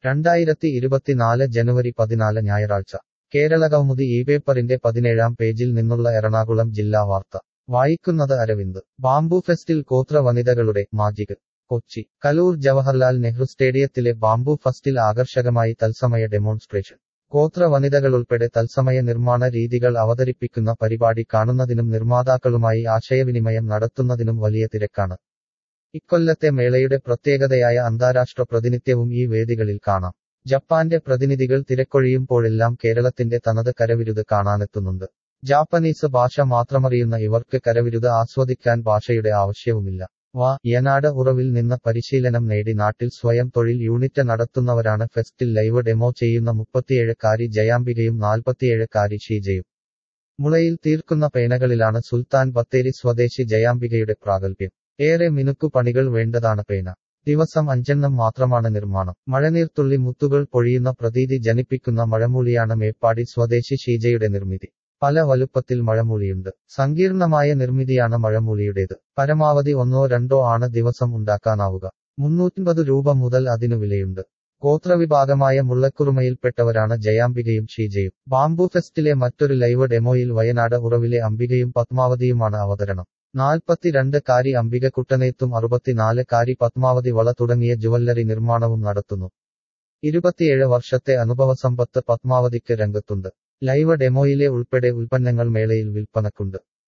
രണ്ടായിരത്തി ഇരുപത്തിനാല് ജനുവരി പതിനാല് ഞായറാഴ്ച കേരളകൗമുദി ഈ പേപ്പറിന്റെ പതിനേഴാം പേജിൽ നിന്നുള്ള എറണാകുളം ജില്ലാ വാർത്ത വായിക്കുന്നത് അരവിന്ദ് ബാംബു ഫെസ്റ്റിൽ ഗോത്ര വനിതകളുടെ മാജിക് കൊച്ചി കലൂർ ജവഹർലാൽ നെഹ്റു സ്റ്റേഡിയത്തിലെ ബാംബു ഫെസ്റ്റിൽ ആകർഷകമായി തത്സമയ ഡെമോൺസ്ട്രേഷൻ ഗോത്ര വനിതകളുൾപ്പെടെ തത്സമയ നിർമ്മാണ രീതികൾ അവതരിപ്പിക്കുന്ന പരിപാടി കാണുന്നതിനും നിർമ്മാതാക്കളുമായി ആശയവിനിമയം നടത്തുന്നതിനും വലിയ തിരക്കാണ് ഇക്കൊല്ലത്തെ മേളയുടെ പ്രത്യേകതയായ അന്താരാഷ്ട്ര പ്രതിനിധ്യവും ഈ വേദികളിൽ കാണാം ജപ്പാന്റെ പ്രതിനിധികൾ തിരക്കൊഴിയുമ്പോഴെല്ലാം കേരളത്തിന്റെ തനത് കരവിരുത് കാണാനെത്തുന്നുണ്ട് ജാപ്പനീസ് ഭാഷ മാത്രമറിയുന്ന ഇവർക്ക് കരവിരുത് ആസ്വദിക്കാൻ ഭാഷയുടെ ആവശ്യവുമില്ല വാ യനാട് ഉറവിൽ നിന്ന് പരിശീലനം നേടി നാട്ടിൽ സ്വയം തൊഴിൽ യൂണിറ്റ് നടത്തുന്നവരാണ് ഫെസ്റ്റിൽ ലൈവ് ഡെമോ ചെയ്യുന്ന മുപ്പത്തിയേഴക്കാരി ജയാംബികയും നാൽപ്പത്തിയേഴക്കാരി ഷീജയും മുളയിൽ തീർക്കുന്ന പേനകളിലാണ് സുൽത്താൻ ബത്തേരി സ്വദേശി ജയാംബികയുടെ പ്രാഗൽഭ്യം ഏറെ മിനുക്കു പണികൾ വേണ്ടതാണ് പേന ദിവസം അഞ്ചെണ്ണം മാത്രമാണ് നിർമ്മാണം മഴനീർത്തുള്ളി മുത്തുകൾ പൊഴിയുന്ന പ്രതീതി ജനിപ്പിക്കുന്ന മഴമൂളിയാണ് മേപ്പാടി സ്വദേശി ഷീജയുടെ നിർമ്മിതി പല വലുപ്പത്തിൽ മഴമൂളിയുണ്ട് സങ്കീർണമായ നിർമ്മിതിയാണ് മഴമൂളിയുടേത് പരമാവധി ഒന്നോ രണ്ടോ ആണ് ദിവസം ഉണ്ടാക്കാനാവുക മുന്നൂറ്റമ്പത് രൂപ മുതൽ അതിനു വിലയുണ്ട് ഗോത്രവിഭാഗമായ മുള്ളക്കുറുമയിൽപ്പെട്ടവരാണ് ജയാംബികയും ഷീജയും ബാംബു ഫെസ്റ്റിലെ മറ്റൊരു ലൈവ് ഡെമോയിൽ വയനാട് ഉറവിലെ അംബികയും പത്മാവതിയുമാണ് അവതരണം നാൽപ്പത്തിരണ്ട് കാരി അംബിക കുട്ടനെയ്ത്തും അറുപത്തിനാല് കാരി പത്മാവതി വള തുടങ്ങിയ ജുവല്ലറി നിർമ്മാണവും നടത്തുന്നു ഇരുപത്തിയേഴ് വർഷത്തെ അനുഭവസമ്പത്ത് പത്മാവതിക്ക് രംഗത്തുണ്ട് ലൈവ് ഡെമോയിലെ ഉൾപ്പെടെ ഉൽപ്പന്നങ്ങൾ മേളയിൽ വിൽപ്പനക്കുണ്ട്